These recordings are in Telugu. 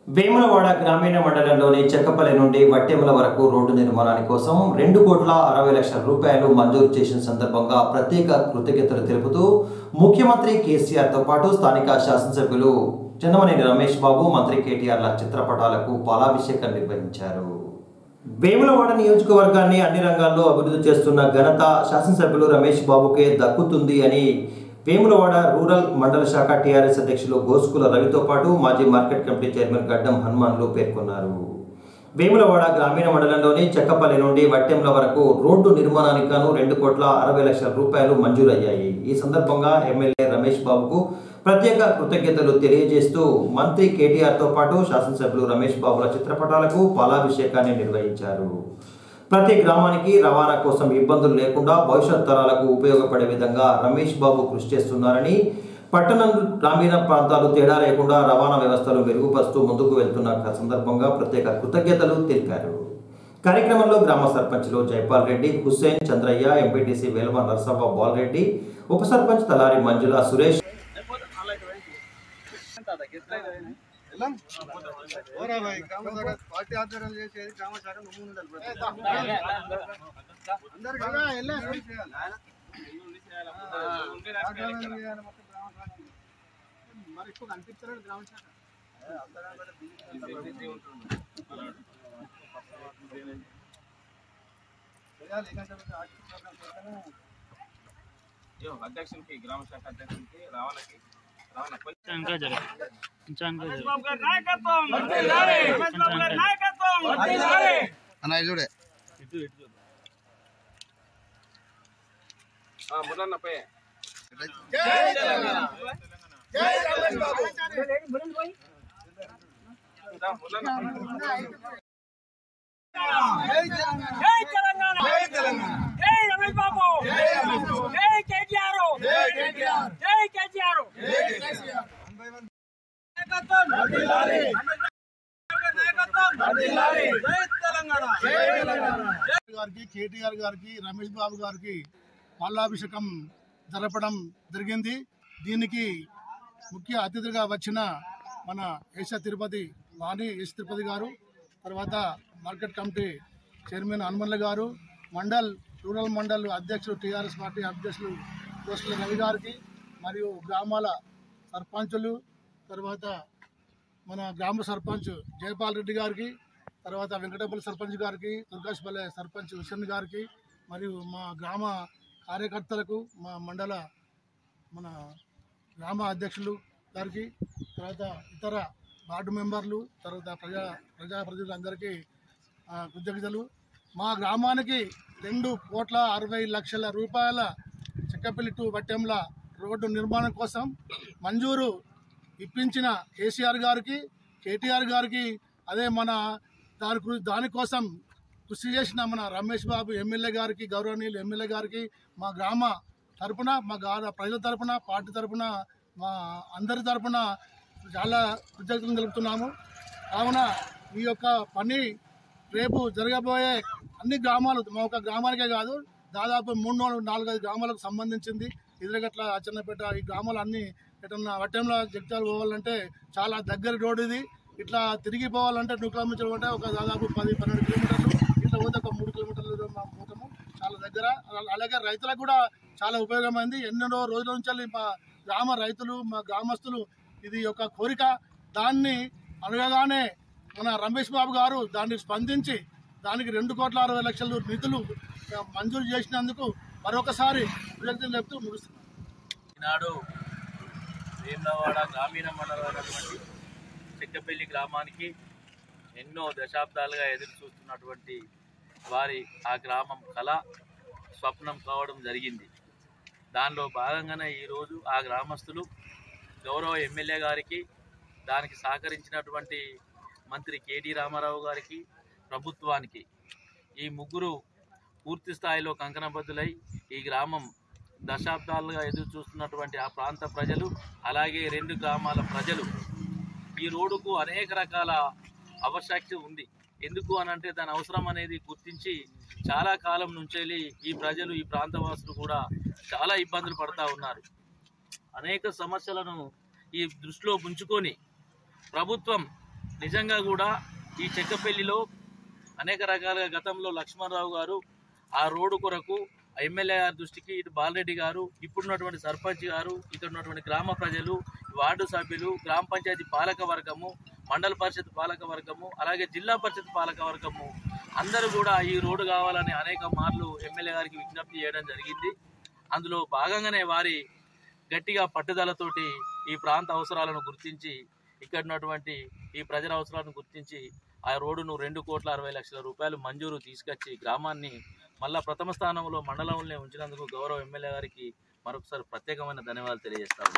వేములవాడ గ్రామీణ మండలంలోని చెక్కపల్లి నుండి వట్టెముల వరకు రోడ్డు నిర్మాణాని కోసం రెండు కోట్ల అరవై లక్షల రూపాయలు మంజూరు చేసిన సందర్భంగా ప్రత్యేక కృతజ్ఞతలు తెలుపుతూ ముఖ్యమంత్రి కేసీఆర్తో పాటు స్థానిక శాసనసభ్యులు చందమనేని రమేష్ బాబు మంత్రి కేటీఆర్ల చిత్రపటాలకు పాలాభిషేకం నిర్వహించారు వేములవాడ నియోజకవర్గాన్ని అన్ని రంగాల్లో అభివృద్ధి చేస్తున్న ఘనత శాసనసభ్యులు రమేష్ బాబుకే దక్కుతుంది అని వేములవాడ రూరల్ మండల శాఖ టీఆర్ఎస్ అధ్యక్షులు గోసుకుల రవితో పాటు మాజీ మార్కెట్ కమిటీ చైర్మన్ గడ్డం హనుమాన్లు పేర్కొన్నారు వేములవాడ గ్రామీణ మండలంలోని చెక్కపల్లి నుండి వట్టెంల వరకు రోడ్డు నిర్మాణానికి గాను రెండు కోట్ల అరవై లక్షల రూపాయలు మంజూరయ్యాయి ఈ సందర్భంగా ఎమ్మెల్యే రమేష్ బాబుకు ప్రత్యేక కృతజ్ఞతలు తెలియజేస్తూ మంత్రి కేటీఆర్తో పాటు శాసనసభ్యులు రమేష్ బాబుల చిత్రపటాలకు పాలాభిషేకాన్ని నిర్వహించారు ప్రతి గ్రామానికి రవాణా కోసం ఇబ్బందులు లేకుండా భవిష్యత్ తరాలకు ఉపయోగపడే విధంగా రమేష్ బాబు కృషి చేస్తున్నారని పట్టణం గ్రామీణ ప్రాంతాలు తేడా లేకుండా రవాణా వ్యవస్థలు మెరుగుపరుస్తూ ముందుకు వెళ్తున్న సందర్భంగా ప్రత్యేక కృతజ్ఞతలు తెలిపారు కార్యక్రమంలో గ్రామ సర్పంచ్లు జైపాల్ రెడ్డి హుస్సేన్ చంద్రయ్య ఎంపీటీసీ వేల్వ నరసవ్వ బాలరెడ్డి ఉప సర్పంచ్ తలారి మంజుల సురేష్ ఎలా? ఓరా భాయ్, గ్రామ శాఖ పార్టీ ఆధ్వర్యంలో చేసేది గ్రామ శాఖ నువ్వు ముందు నిలబెట్టు. అందరు కదా, వెళ్ళే, వెళ్ళి చేయాలి. ఆధ్వర్యంలో చేయాలి మొత్తం గ్రామ శాఖ. మరి ఇప్పుడు కనిపించలేదు గ్రామ శాఖ చేయాలి, ఎందుకంటే ఆర్థిక ప్రోగ్రామ్ చేస్తేనే యో అధ్యక్షునికి గ్రామ శాఖ అధ్యక్షునికి రావాలకి రావాల ఇంకా జర కొంచెం ఇంకా జర అన్న ఇది చూడే ఇటు ఇటు చూద్దాం. మురన్న పే జై తెలంగాణ జై రమేష్ బాబు జై కేటీఆర్ జై కేటీఆర్ నాయకత్వం నాయకత్వం జై తెలంగాణ గారికి కేటీఆర్ గారికి రమేష్ బాబు గారికి పాలాభిషేకం జరపడం జరిగింది దీనికి ముఖ్య అతిథిగా వచ్చిన మన ఏషా తిరుపతి వాణి ఎస్ తిరుపతి గారు తర్వాత మార్కెట్ కమిటీ చైర్మన్ హనుమన్ల గారు మండల్ రూరల్ మండల్ అధ్యక్షులు టీఆర్ఎస్ పార్టీ అధ్యక్షులు కోసుల రవి గారికి మరియు గ్రామాల సర్పంచులు తర్వాత మన గ్రామ సర్పంచ్ జయపాల్ రెడ్డి గారికి తర్వాత వెంకటపల్లి సర్పంచ్ గారికి దుర్గాష్పల్లె సర్పంచ్ హుసేన్ గారికి మరియు మా గ్రామ కార్యకర్తలకు మా మండల మన గ్రామ అధ్యక్షులు గారికి తర్వాత ఇతర వార్డు మెంబర్లు తర్వాత ప్రజా ప్రజాప్రతినిధులందరికీ ఆ, కృతజ్ఞతలు మా గ్రామానికి రెండు కోట్ల అరవై లక్షల రూపాయల చెక్కపల్లి టు వట్టెంల రోడ్డు నిర్మాణం కోసం మంజూరు ఇప్పించిన కేసీఆర్ గారికి కేటీఆర్ గారికి అదే మన దాని గురి- దానికోసం కృషి చేసిన మన రమేష్ బాబు ఎమ్మెల్యే గారికి గౌరవనీయులు ఎమ్మెల్యే గారికి మా గ్రామ తరపున మా గ్రామ ప్రజల తరపున పార్టీ తరపున మా అందరి తరపున చాలా కృతజ్ఞతలు తెలుపుతున్నాము కావున ఈ యొక్క పని రేపు జరగబోయే అన్ని గ్రామాలు మా ఒక గ్రామానికే కాదు దాదాపు మూడు నాలుగు నాలుగైదు గ్రామాలకు సంబంధించింది ఎదురుగట్ల అచ్చన్నపేట ఈ గ్రామాలు అన్ని ఎటన్నా వట్టంలో జగిత్యాలు పోవాలంటే చాలా దగ్గర రోడ్ ఇది ఇట్లా తిరిగి పోవాలంటే టూ కిలోమీటర్లు అంటే ఒక దాదాపు పది పన్నెండు కిలోమీటర్లు ఇట్లా పోతే ఒక మూడు కిలోమీటర్లు మా పోతాము చాలా దగ్గర అలా- అలాగే రైతులకు కూడా చాలా ఉపయోగమైంది ఎన్నెన్నో రోజుల నుంచి మా గ్రామ రైతులు మా గ్రామస్తులు ఇది ఒక కోరిక దాన్ని అనగానే మన రమేష్ బాబు గారు దాన్ని స్పందించి దానికి రెండు కోట్ల అరవై లక్షల నిధులు ఆ, మంజూరు చేసినందుకు మరొకసారి కృతజ్ఞతలు చెప్తూ ముగిస్తున్నాను ఈనాడు వేములవాడ గ్రామీణ మండలమైనటువంటి చెక్కపల్లి గ్రామానికి ఎన్నో దశాబ్దాలుగా ఎదురు చూస్తున్నటువంటి వారి ఆ గ్రామం కళ స్వప్నం కావడం జరిగింది దానిలో భాగంగానే ఈరోజు ఆ గ్రామస్తులు గౌరవ ఎమ్మెల్యే గారికి దానికి సహకరించినటువంటి మంత్రి కేటీ రామారావు గారికి ప్రభుత్వానికి ఈ ముగ్గురు పూర్తి స్థాయిలో కంకణబద్దులై ఈ గ్రామం దశాబ్దాలుగా ఎదురు చూస్తున్నటువంటి ఆ ప్రాంత ప్రజలు అలాగే రెండు గ్రామాల ప్రజలు ఈ రోడ్డుకు అనేక రకాల ఆవశ్యకత ఉంది ఎందుకు అని అంటే దాని అవసరం అనేది గుర్తించి చాలా కాలం నుంచి ఈ ప్రజలు ఈ ప్రాంతవాసులు కూడా చాలా ఇబ్బందులు పడతా ఉన్నారు అనేక సమస్యలను ఈ దృష్టిలో ఉంచుకొని ప్రభుత్వం నిజంగా కూడా ఈ చెక్కపల్లిలో అనేక రకాలుగా గతంలో లక్ష్మణరావు గారు ఆ రోడ్డు కొరకు ఎమ్మెల్యే గారి దృష్టికి ఇటు బాలరెడ్డి గారు ఇప్పుడున్నటువంటి సర్పంచ్ గారు ఇక్కడ ఉన్నటువంటి గ్రామ ప్రజలు వార్డు సభ్యులు గ్రామ పంచాయతీ పాలక వర్గము మండల పరిషత్ పాలక వర్గము అలాగే జిల్లా పరిషత్ పాలక వర్గము అందరూ కూడా ఈ రోడ్డు కావాలని అనేక మార్లు ఎమ్మెల్యే గారికి విజ్ఞప్తి చేయడం జరిగింది అందులో భాగంగానే వారి గట్టిగా పట్టుదలతోటి ఈ ప్రాంత అవసరాలను గుర్తించి ఇక్కడ ఉన్నటువంటి ఈ ప్రజల అవసరాలను గుర్తించి ఆ రోడ్డును రెండు కోట్ల అరవై లక్షల రూపాయలు మంజూరు తీసుకొచ్చి గ్రామాన్ని మళ్ళా ప్రథమ స్థానంలో మండలంలో ఉంచినందుకు గౌరవ ఎమ్మెల్యే గారికి మరొకసారి ప్రత్యేకమైన ధన్యవాదాలు తెలియజేస్తాను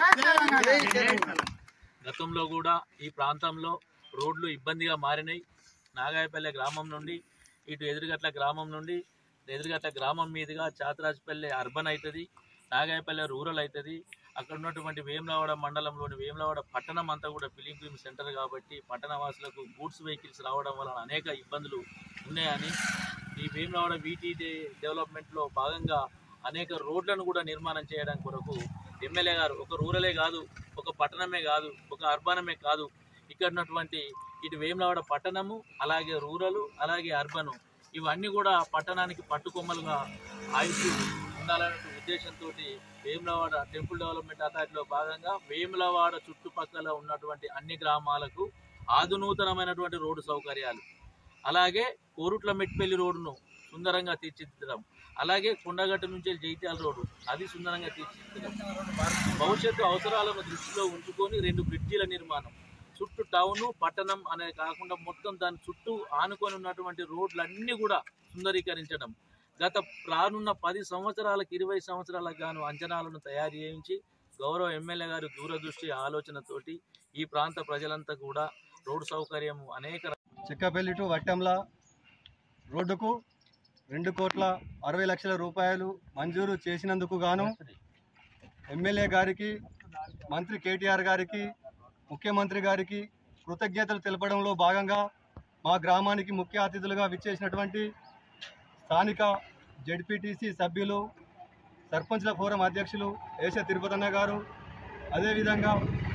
గతంలో కూడా ఈ ప్రాంతంలో రోడ్లు ఇబ్బందిగా మారినాయి నాగాయపల్లె గ్రామం నుండి ఇటు ఎదురుగట్ల గ్రామం నుండి ఎదురుగట్ల గ్రామం మీదుగా చాతరాజపల్లె అర్బన్ అవుతుంది నాగాయపల్లె రూరల్ అవుతుంది అక్కడ ఉన్నటువంటి వేములవాడ మండలంలోని వేములవాడ పట్టణం అంతా కూడా పిలిగ్రిమ్ సెంటర్ కాబట్టి పట్టణ వాసులకు గూడ్స్ వెహికల్స్ రావడం వలన అనేక ఇబ్బందులు ఉన్నాయని ఈ వేములవాడ వీటీ డెవలప్మెంట్లో భాగంగా అనేక రోడ్లను కూడా నిర్మాణం చేయడం కొరకు ఎమ్మెల్యే గారు ఒక రూరలే కాదు ఒక పట్టణమే కాదు ఒక అర్బనమే కాదు ఇక్కడ ఉన్నటువంటి ఇటు వేములవాడ పట్టణము అలాగే రూరల్ అలాగే అర్బను ఇవన్నీ కూడా పట్టణానికి పట్టుకొమ్మలుగా ఆయుష్ ఉండాలనే ఉద్దేశంతో వేములవాడ టెంపుల్ డెవలప్మెంట్ అథారిటీలో భాగంగా వేములవాడ చుట్టుపక్కల ఉన్నటువంటి అన్ని గ్రామాలకు ఆధునూతనమైనటువంటి రోడ్డు సౌకర్యాలు అలాగే కోరుట్ల మెట్పల్లి రోడ్డును సుందరంగా తీర్చిదిద్దడం అలాగే కొండగట్టు నుంచి జైత్యాల రోడ్డు అది సుందరంగా తీర్చిదిద్దడం భవిష్యత్తు అవసరాలను దృష్టిలో ఉంచుకొని రెండు బ్రిడ్జీల నిర్మాణం చుట్టూ టౌను పట్టణం అనే కాకుండా మొత్తం దాని చుట్టూ ఆనుకొని ఉన్నటువంటి రోడ్లన్నీ కూడా సుందరీకరించడం గత రానున్న పది సంవత్సరాలకు ఇరవై సంవత్సరాలకు గాను అంచనాలను తయారు చేయించి గౌరవ ఎమ్మెల్యే గారు దూరదృష్టి ఆలోచనతోటి ఈ ప్రాంత ప్రజలంతా కూడా రోడ్డు సౌకర్యం అనేక చిక్కపల్లి టు వట్టంల రోడ్డుకు రెండు కోట్ల అరవై లక్షల రూపాయలు మంజూరు చేసినందుకు గాను ఎమ్మెల్యే గారికి మంత్రి కేటీఆర్ గారికి ముఖ్యమంత్రి గారికి కృతజ్ఞతలు తెలపడంలో భాగంగా మా గ్రామానికి ముఖ్య అతిథులుగా విచ్చేసినటువంటి స్థానిక జెడ్పీటీసీ సభ్యులు సర్పంచ్ల ఫోరం అధ్యక్షులు ఏష తిరుపతన్న గారు అదేవిధంగా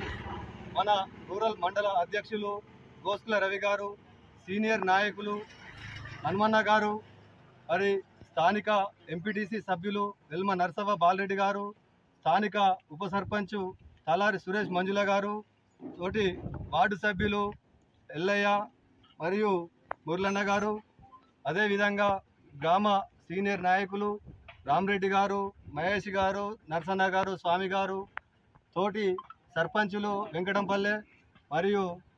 మన రూరల్ మండల అధ్యక్షులు గోస్కుల రవి గారు సీనియర్ నాయకులు హనుమన్న గారు మరి స్థానిక ఎంపీటీసీ సభ్యులు వెల్మ నరసవ్వ బాలరెడ్డి గారు స్థానిక ఉప సర్పంచ్ తలారి సురేష్ మంజుల గారు తోటి వార్డు సభ్యులు ఎల్లయ్య మరియు మురళన్న గారు అదేవిధంగా గ్రామ సీనియర్ నాయకులు రామరెడ్డి గారు మహేష్ గారు నరసన్న గారు స్వామి గారు తోటి సర్పంచులు వెంకటంపల్లె మరియు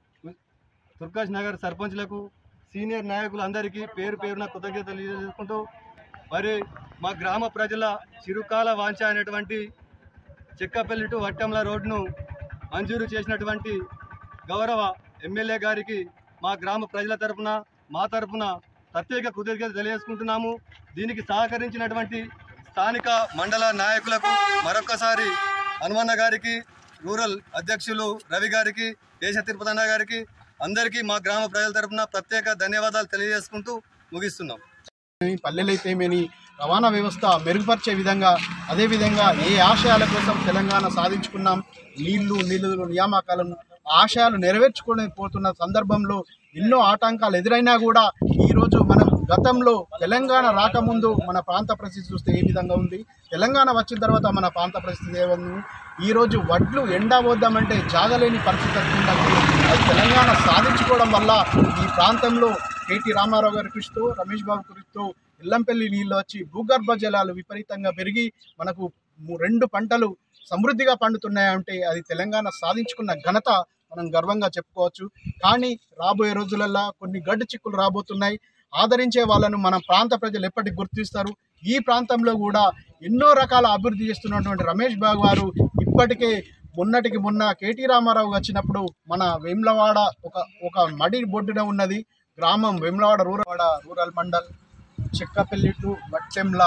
తుర్కాష్ నగర్ సర్పంచ్లకు సీనియర్ నాయకులు అందరికీ పేరు పేరున కృతజ్ఞతలు తెలియజేసుకుంటూ మరి మా గ్రామ ప్రజల చిరుకాల వాంఛ అయినటువంటి చెక్కపల్లి టు వట్టంల రోడ్డును మంజూరు చేసినటువంటి గౌరవ ఎమ్మెల్యే గారికి మా గ్రామ ప్రజల తరపున మా తరపున ప్రత్యేక కృతజ్ఞత తెలియజేసుకుంటున్నాము దీనికి సహకరించినటువంటి స్థానిక మండల నాయకులకు మరొకసారి హనుమన్న గారికి రూరల్ అధ్యక్షులు రవి గారికి దేశ తిరుపతన్న గారికి అందరికీ మా గ్రామ ప్రజల తరపున ప్రత్యేక ధన్యవాదాలు తెలియజేసుకుంటూ ముగిస్తున్నాం పల్లెలైతేమని రవాణా వ్యవస్థ మెరుగుపరిచే విధంగా అదేవిధంగా ఏ ఆశయాల కోసం తెలంగాణ సాధించుకున్నాం నీళ్లు నిధులు నియామకాలను ఆ ఆశయాలు నెరవేర్చుకోలేకపోతున్న సందర్భంలో ఎన్నో ఆటంకాలు ఎదురైనా కూడా ఈరోజు మనం గతంలో తెలంగాణ రాకముందు మన ప్రాంత పరిస్థితి చూస్తే ఏ విధంగా ఉంది తెలంగాణ వచ్చిన తర్వాత మన ప్రాంత పరిస్థితి ఏముంది ఈరోజు వడ్లు ఎండబోద్దామంటే జాగలేని పరిస్థితి వచ్చిందంటే అది తెలంగాణ సాధించుకోవడం వల్ల ఈ ప్రాంతంలో కేటీ రామారావు గారి కృషితో రమేష్ బాబు కృషితో ఇల్లంపల్లి నీళ్ళు వచ్చి భూగర్భ జలాలు విపరీతంగా పెరిగి మనకు ము- రెండు పంటలు సమృద్ధిగా పండుతున్నాయంటే అది తెలంగాణ సాధించుకున్న ఘనత మనం గర్వంగా చెప్పుకోవచ్చు కానీ రాబోయే రోజులల్లో కొన్ని గడ్డు చిక్కులు రాబోతున్నాయి ఆదరించే వాళ్ళను మన ప్రాంత ప్రజలు ఎప్పటికి గుర్తిస్తారు ఈ ప్రాంతంలో కూడా ఎన్నో రకాల అభివృద్ధి చేస్తున్నటువంటి రమేష్ బాబు గారు ఇప్పటికే మొన్నటికి మొన్న కేటీ రామారావు వచ్చినప్పుడు మన వేములవాడ ఒక ఒక మడి బొడ్డున ఉన్నది గ్రామం Vemulawada rural rural mandal Chekkapalli to Vattemla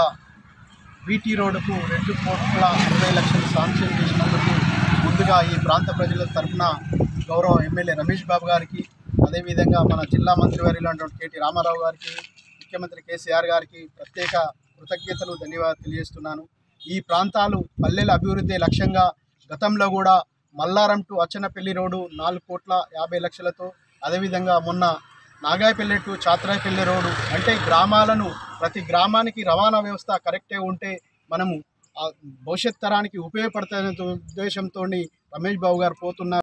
వీటీ రోడ్డుకు రెండు కోట్ల అరవై లక్షలు శాంక్షన్ చేసినందుకు ముందుగా ఈ ప్రాంత ప్రజల తరఫున గౌరవ ఎమ్మెల్యే రమేష్ బాబు గారికి అదేవిధంగా మన జిల్లా మంత్రివర్యులైనటువంటి కేటీ రామారావు గారికి ముఖ్యమంత్రి కేసీఆర్ గారికి ప్రత్యేక కృతజ్ఞతలు ధన్యవాదాలు తెలియజేస్తున్నాను ఈ ప్రాంతాలు పల్లెల అభివృద్ధి లక్ష్యంగా గతంలో కూడా మల్లారం టు అచ్చనపల్లి రోడ్డు నాలుగు కోట్ల యాభై లక్షలతో అదేవిధంగా మొన్న నాగాయపల్లె టు చాత్రాయపల్లె రోడ్డు అంటే గ్రామాలను ప్రతి గ్రామానికి రవాణా వ్యవస్థ కరెక్టే ఉంటే మనము ఆ భవిష్యత్ తరానికి ఉపయోగపడతాయనే ఉద్దేశంతో రమేష్ బాబు గారు పోతున్నారు